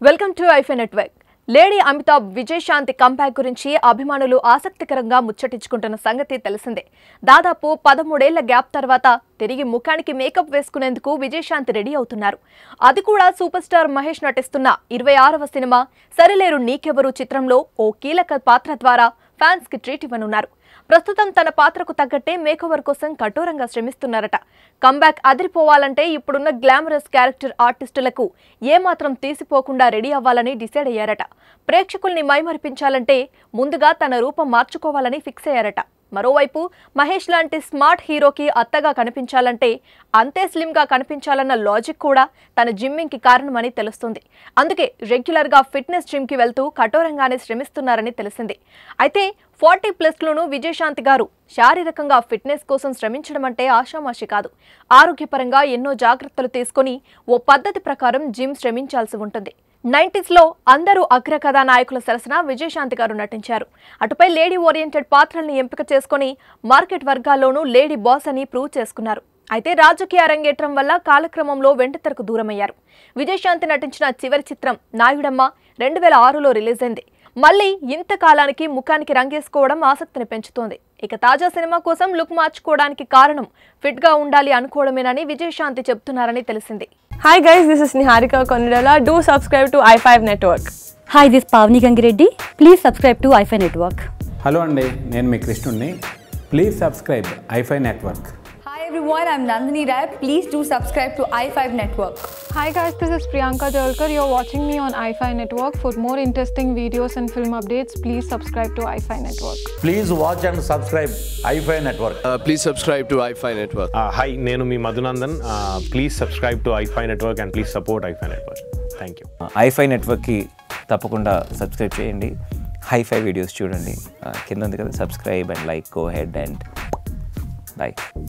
Welcome to ఐఫై network lady Amitabh Vijayashanti comeback గురించి అభిమానులు ఆసక్తికరంగా ముచ్చటించుకుంటున్న సంగతి తెలిసిందే దాదాపు పదమూడేళ్ల గ్యాప్ తర్వాత తిరిగి ముఖానికి మేకప్ వేసుకునేందుకు విజయశాంతి రెడీ అవుతున్నారు అది కూడా సూపర్ స్టార్ మహేష్ నటిస్తున్న ఇరవై ఆరవ సినిమా సరిలేరు నీకెవరు చిత్రంలో ఓ కీలక పాత్ర ద్వారా ఫ్యాన్స్ కి ట్రీట్ ఇవ్వనున్నారు ప్రస్తుతం తన పాత్రకు తగ్గట్టే మేకోవర్ కోసం కఠోరంగా శ్రమిస్తున్నారట కంబ్యాక్ అదిరిపోవాలంటే ఇప్పుడున్న గ్లామరస్ క్యారెక్టర్ ఆర్టిస్టులకు ఏమాత్రం తీసిపోకుండా రెడీ అవ్వాలని డిసైడ్ అయ్యారట ప్రేక్షకుల్ని మైమరిపించాలంటే ముందుగా తన రూపం మార్చుకోవాలని ఫిక్స్ అయ్యారట మరోవైపు మహేష్ లాంటి స్మార్ట్ హీరోకి అత్తగా కనిపించాలంటే అంతే స్లిమ్గా కనిపించాలన్న లాజిక్ కూడా తన జిమ్మింగ్కి కారణమని తెలుస్తుంది అందుకే రెగ్యులర్గా ఫిట్నెస్ జిమ్కి వెళ్తూ కఠోరంగానే శ్రమిస్తున్నారని తెలిసింది అయితే ఫార్టీ ప్లస్లోనూ విజయశాంతి గారు శారీరకంగా ఫిట్నెస్ కోసం శ్రమించడం అంటే ఆషామాషి కాదు ఆరోగ్యపరంగా ఎన్నో జాగ్రత్తలు తీసుకొని ఓ పద్ధతి ప్రకారం జిమ్ శ్రమించాల్సి ఉంటుంది నైంటీస్లో అందరూ అగ్ర కథానాయకుల సరసన విజయశాంతి గారు నటించారు అటుపై లేడీ ఓరియంటెడ్ పాత్రల్ని ఎంపిక చేసుకుని మార్కెట్ వర్గాల్లోనూ లేడీ బాస్ అని ప్రూవ్ చేసుకున్నారు అయితే రాజకీయ అరంగేట్రం వల్ల కాలక్రమంలో వెంటతెరకు దూరమయ్యారు విజయశాంతి నటించిన చివరి చిత్రం నాయుడమ్మ రెండు వేల ఆరులో రిలీజ్ అయింది మళ్ళీ ఇంతకాలానికి ముఖానికి రంగేసుకోవడం ఆసక్తిని పెంచుతోంది ఇక తాజా సినిమా కోసం లుక్ మార్చుకోవడానికి కారణం ఫిట్ గా ఉండాలి అనుకోవడమేనని విజయశాంతి చెబుతున్నారని తెలిసింది Hi guys, this is Niharika Konirala. Do subscribe to i5 Network. Hi this Pavani Gangireddy please subscribe to ఐఫై network hello అండి నేను మీ కృష్ణుడిని please subscribe iFi network Hi everyone, I'm Nandini Rai. Please do subscribe to i5 Network. Hi guys, this is Priyanka Jalkar. You're watching me on iFi Network. For more interesting videos and film updates, please subscribe to iFi Network. Please watch and subscribe iFi Network. Uh, please subscribe to iFi Network. Hi నేను మీ Madhunandan please subscribe to ఐఫై network and please support iFi network thank you iFi నెట్వర్క్కి తప్పకుండా subscribe చేయండి hi-fi videos చూడండి ఆ, కింద ఉంది కదా subscribe and like go ahead and by